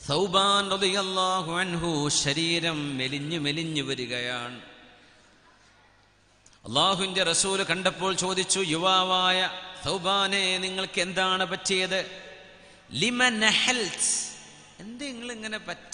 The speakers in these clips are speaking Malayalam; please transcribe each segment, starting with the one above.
സൗബാൻ റളിയല്ലാഹു അൻഹു ശരീരം മെലിഞ്ഞു മെലിഞ്ഞു വരികയാണ് അള്ളാഹുവിന്റെ റസൂല് കണ്ടപ്പോൾ ചോദിച്ചു യുവാവായ സൗബാനെ നിങ്ങൾക്ക് എന്താണ് പറ്റിയത് ലിമ നഹൽത്ത് എന്തേ നിങ്ങൾ ഇങ്ങനെ പറ്റ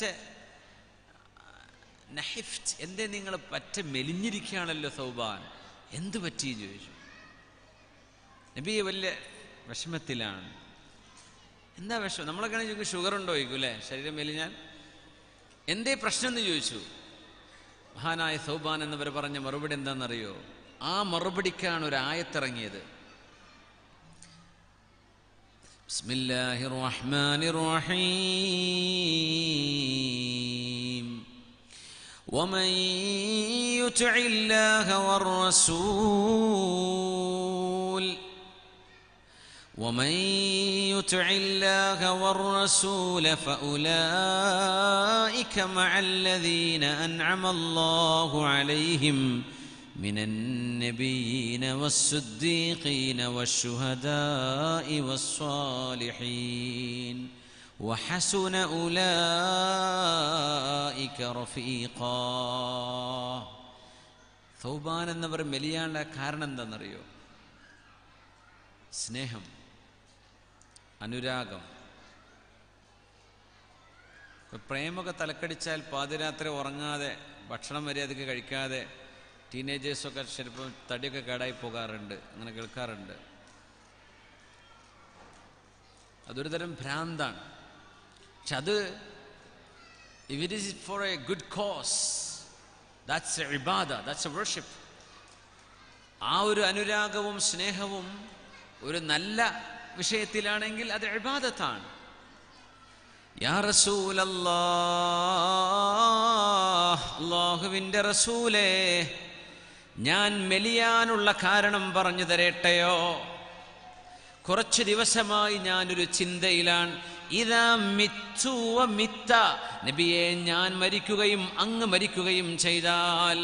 നഹിഫ്റ്റ് എന്തേ നിങ്ങൾ പറ്റ മെലിഞ്ഞിരിക്കുകയാണല്ലോ സൗബാൻ എന്ത് പറ്റി ചോദിച്ചു നബി വലിയ വിഷമത്തിലാണ് എന്താ വിഷമം നമ്മളൊക്കെ ചോദിക്കും ഷുഗർ ഉണ്ടോ ചോദിക്കും അല്ലേ ശരീരം മെലിഞ്ഞാൽ എന്തേ പ്രശ്നം എന്ന് ചോദിച്ചു മഹാനായ സൗബാൻ എന്നവർ പറഞ്ഞ മറുപടി എന്താണെന്നറിയോ ആ മറുപടിക്കാണ് ഒരു ആയത്തിറങ്ങിയത് ബിസ്മില്ലാഹിർ റഹ്മാനിർ റഹീം ومن يطع الله والرسول ومن يطع الله والرسول فأولئك مع الذين أنعم الله عليهم من النبيين والصديقين والشهداء والصالحين وحسن أولئك رفيقا ثوبان എന്നവർ മെലിയാനുള്ള കാരണം എന്താണെന്നറിയോ സ്നേഹം അനുരാഗം ഇപ്പൊ പ്രേമൊക്കെ തലക്കടിച്ചാൽ പാതിരാത്രി ഉറങ്ങാതെ ഭക്ഷണം മര്യാദയ്ക്ക് കഴിക്കാതെ ടീനേജേഴ്സൊക്കെ ചിലപ്പോൾ തടിയൊക്കെ കേടായി പോകാറുണ്ട് അങ്ങനെ കേൾക്കാറുണ്ട് അതൊരു തരം ഭ്രാന്താണ് പക്ഷെ അത് if it is for a good cause that's a ഇബാദ ദാറ്റ്സ് എ വർഷിപ്പ് ആ ഒരു അനുരാഗവും സ്നേഹവും ഒരു നല്ല വിഷയത്തിലാണെങ്കിൽ അത് ഇബാദത്താണ് യാ അള്ളാഹുവിൻ്റെ റസൂലേ ഞാൻ മെലിയാനുള്ള കാരണം പറഞ്ഞു തരട്ടെയോ കുറച്ച് ദിവസമായി ഞാനൊരു ചിന്തയിലാണ് ഇതാ മിത്തുവ മിത്ത നബിയെ ഞാൻ മരിക്കുകയും അങ്ങ് മരിക്കുകയും ചെയ്താൽ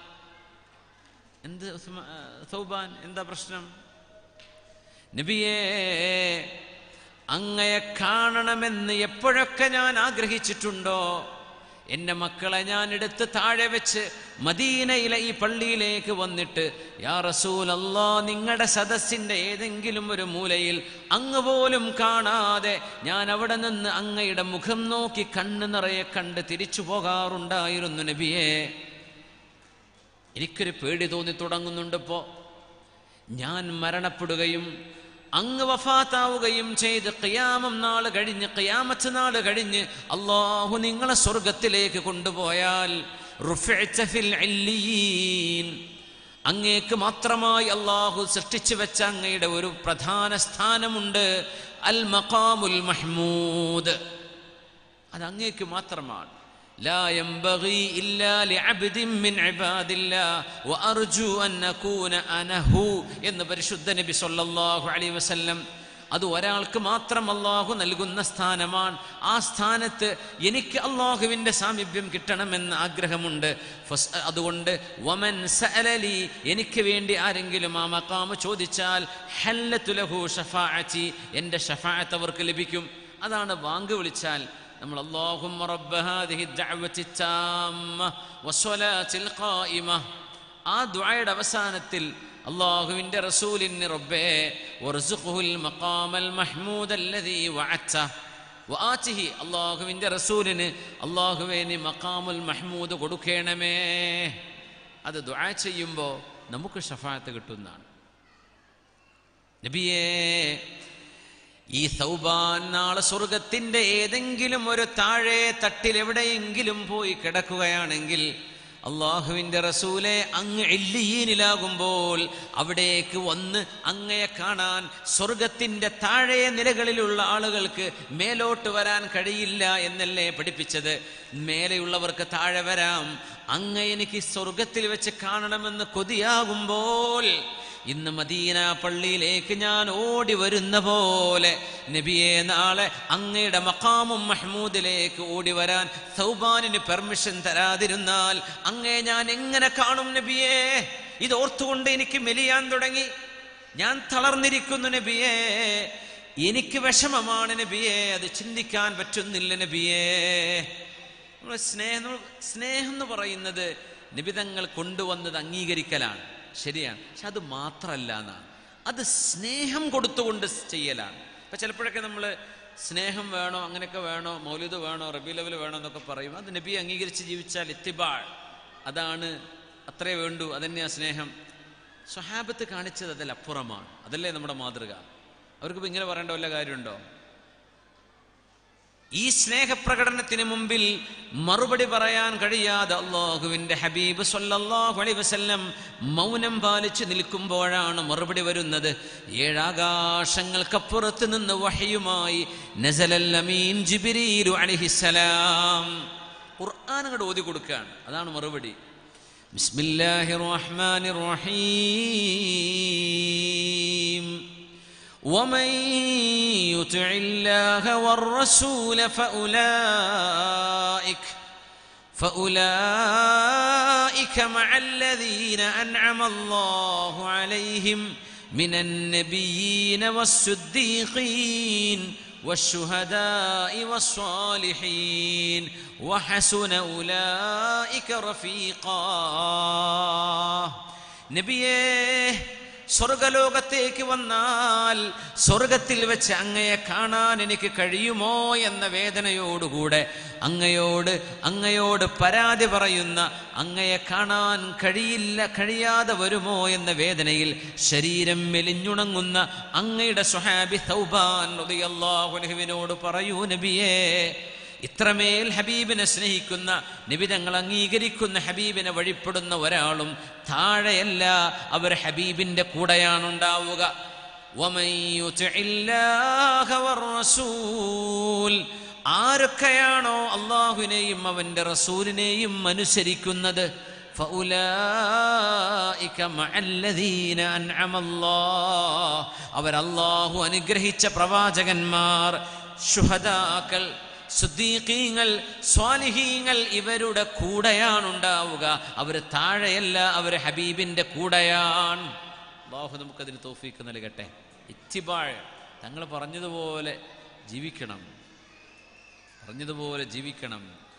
എന്ത് ഉസ്മാ- ആ, സൗബാൻ എന്താ പ്രശ്നം നബിയേ അങ്ങയെ കാണണമെന്ന് എപ്പോഴൊക്കെ ഞാൻ ആഗ്രഹിച്ചിട്ടുണ്ടോ എൻ്റെ മക്കളെ ഞാൻ എടുത്ത് താഴെ വെച്ച് മദീനയിലെ ഈ പള്ളിയിലേക്ക് വന്നിട്ട് യാ റസൂൽ അല്ലാ നിങ്ങളുടെ സദസ്സിൻ്റെ ഏതെങ്കിലും ഒരു മൂലയിൽ അങ്ങ് പോലും കാണാതെ ഞാൻ അവിടെ നിന്ന് അങ്ങയുടെ മുഖം നോക്കി കണ്ണ് നിറയെ കണ്ട് തിരിച്ചു പോകാറുണ്ടായിരുന്നു നബിയേ എനിക്കൊരു പേടി തോന്നി തുടങ്ങുന്നുണ്ട് ഇപ്പോ ഞാൻ മരണപ്പെടുകയും അങ്ങ് വഫാത്താവുകയും ചെയ്ത് ഖിയാമം നാൾ കഴിഞ്ഞ് ഖിയാമത്ത് നാൾ കഴിഞ്ഞ് അള്ളാഹു നിങ്ങളെ സ്വർഗത്തിലേക്ക് കൊണ്ടുപോയാൽ റുഫിഅ്ത ഫിൽ ഇല്ലീൻ. അങ്ങേക്ക് മാത്രമായി അള്ളാഹു സൃഷ്ടിച്ചു വെച്ച അങ്ങയുടെ ഒരു പ്രധാന സ്ഥാനമുണ്ട് അൽ മഖാമുൽ മഹ്മൂദ് അത് അങ്ങേക്ക് മാത്രമാണ് لا ينبغي إلا لعبد من عباد الله وأرجو أن أكون أنا هو എന്ന് പരിശുദ്ധ നബി സല്ലല്ലാഹു അലൈഹി വസല്ലം അത് ഒരാൾക്ക് മാത്രം അള്ളാഹു നൽകുന്ന സ്ഥാനമാണ് ആ സ്ഥാനത്ത് എനിക്ക് അള്ളാഹുവിൻ്റെ സാമീപ്യം കിട്ടണമെന്ന് ആഗ്രഹമുണ്ട് ഫസ്- അതുകൊണ്ട് വമൻ സഅലലി എനിക്ക് വേണ്ടി ആരെങ്കിലും ആ മക്കാമ് ചോദിച്ചാൽ ഹല്ലത്തു ലഹു ഷഫാഅത്തി എൻ്റെ ഷഫാഅത്ത് അവർക്ക് ലഭിക്കും അതാണ് വാങ്ക് വിളിച്ചാൽ നമ്മൾ اللهم رب هذه الدعوة التامة والصلاة القائمة ആ ദുആയുടെ അവസാനത്തിൽ അള്ളാഹുവിൻ്റെ റസൂലിന് റബ്ബേ വർസുഖുൽ മഖാമൽ മഹ്മൂദ് അല്ലദീ വഅത്ത വആതിഹി അള്ളാഹുവിൻ്റെ റസൂലിന് അള്ളാഹുവേ നീ മഖാമുൽ മഹ്മൂദ് കൊടുക്കണമേ അത് ദുആ ചെയ്യുമ്പോൾ നമുക്ക് ഷഫായത്ത് കിട്ടുന്നതാണ് നബിയേ ഈ സൗബാൻ നാളെ സ്വർഗത്തിന്റെ ഏതെങ്കിലും ഒരു താഴെ തട്ടിൽ എവിടെയെങ്കിലും പോയി കിടക്കുകയാണെങ്കിൽ അള്ളാഹുവിന്റെ റസൂലെ അങ്ങ് എല്ലിയീനിലാകുമ്പോൾ അവിടേക്ക് വന്ന് അങ്ങയെ കാണാൻ സ്വർഗത്തിന്റെ താഴെ നിലകളിലുള്ള ആളുകൾക്ക് മേലോട്ട് വരാൻ കഴിയില്ല എന്നല്ലേ പഠിപ്പിച്ചത് മേലെയുള്ളവർക്ക് താഴെ വരാം അങ്ങ എനിക്ക് സ്വർഗത്തിൽ വെച്ച് കാണണമെന്ന് കൊതിയാകുമ്പോൾ ഇന്ന് മദീന പള്ളിയിലേക്ക് ഞാൻ ഓടി വരുന്ന പോലെ നബിയെ നാളെ അങ്ങയുടെ മക്കാമും മഹ്മൂദിലേക്ക് ഓടി വരാൻ സൗബാനിന് പെർമിഷൻ തരാതിരുന്നാൽ അങ്ങേ ഞാൻ എങ്ങനെ കാണും നബിയെ ഇത് ഓർത്തുകൊണ്ട് എനിക്ക് മെലിയാൻ തുടങ്ങി ഞാൻ തളർന്നിരിക്കുന്നു നബിയെ എനിക്ക് വിഷമമാണ് നബിയെ അത് ചിന്തിക്കാൻ പറ്റുന്നില്ല നബിയേ നമ്മൾ സ്നേഹം നമ്മൾ സ്നേഹം എന്ന് പറയുന്നത് നിബിതങ്ങൾ കൊണ്ടുവന്നത് അംഗീകരിക്കലാണ് ശരിയാണ് പക്ഷെ അത് മാത്രമല്ല എന്നാണ് അത് സ്നേഹം കൊടുത്തുകൊണ്ട് ചെയ്യലാണ് ഇപ്പം ചിലപ്പോഴൊക്കെ നമ്മൾ സ്നേഹം വേണോ അങ്ങനെയൊക്കെ വേണോ മൗലിദ് വേണോ റബി ലെവൽ വേണോ എന്നൊക്കെ പറയും അത് നബി അംഗീകരിച്ച് ജീവിച്ചാൽ എത്തിബാൾ അതാണ് അത്രേ വേണ്ടൂ അതന്നെയാ സ്നേഹം സ്വഹാബത്ത് കാണിച്ചത് അതിലപ്പുറമാണ് അതല്ലേ നമ്മുടെ മാതൃക അവർക്കിപ്പോൾ ഇങ്ങനെ പറയേണ്ട വല്ല കാര്യമുണ്ടോ ഈ സ്നേഹപ്രകടനത്തിന് മുമ്പിൽ മറുപടി പറയാൻ കഴിയാതെ അള്ളാഹുവിന്റെ ഹബീബ് സല്ലല്ലാഹു അലൈഹി വസല്ലം മൗനം പാലിച്ചു നിൽക്കുമ്പോഴാണ് മറുപടി വരുന്നത് ഏഴാകാശങ്ങൾക്കപ്പുറത്ത് നിന്ന് വഹയുമായി നസലൽ അമീൻ ജിബ്രീലു അലൈഹിസ്സലാം ഖുർആൻ അങ്ങോട്ട് ഓതി കൊടുക്കുകയാണ് അതാണ് മറുപടി ബിസ്മില്ലാഹിർ റഹ്മാനിർ റഹീം ومن يطع الله والرسول فأولئك فأولئك مع الذين أنعم الله عليهم من النبيين والصديقين والشهداء والصالحين وحسن أولئك رفيقا نبيه സ്വർഗലോകത്തേക്ക് വന്നാൽ സ്വർഗത്തിൽ വെച്ച് അങ്ങയെ കാണാൻ എനിക്ക് കഴിയുമോ എന്ന വേദനയോടുകൂടെ അങ്ങയോട് അങ്ങയോട് പരാതി പറയുന്ന അങ്ങയെ കാണാൻ കഴിയില്ല കഴിയാതെ വരുമോ എന്ന വേദനയിൽ ശരീരം മെലിഞ്ഞുണങ്ങുന്ന അങ്ങയുടെ സ്വഹാബി തൗബാൻ റളിയല്ലാഹുവിനോട് പറയൂ നബിയേ ഇത്രമേൽ ഹബീബിനെ സ്നേഹിക്കുന്ന നിബിതങ്ങൾ അംഗീകരിക്കുന്ന ഹബീബിനെ വഴിപ്പെടുന്ന ഒരാളും താഴെയല്ല അവർ ഹബീബിന്റെ കൂടെയാണ് ഉണ്ടാവുക ومن يطع الله والرسول ആരൊക്കെയാണോ അള്ളാഹുവിനെയും അവന്റെ റസൂലിനെയും അനുസരിക്കുന്നത് فأولئك مع الذين أنعم الله അവർ അള്ളാഹു അനുഗ്രഹിച്ച പ്രവാചകന്മാർ ശുഹദാക്കൾ സുദ്ദീഖീങ്ങൾ സ്വാലിഹീങ്ങൾ ഇവരുടെ കൂടെയാണ് ഉണ്ടാവുക അവർ താഴെയല്ല അവർ ഹബീബിന്റെ കൂടെയാണ് അള്ളാഹു നമുക്കതിന് തോഫീക്ക് നൽകട്ടെ ഇത്തിബാഴ് തങ്ങൾ പറഞ്ഞതുപോലെ ജീവിക്കണം പറഞ്ഞതുപോലെ ജീവിക്കണം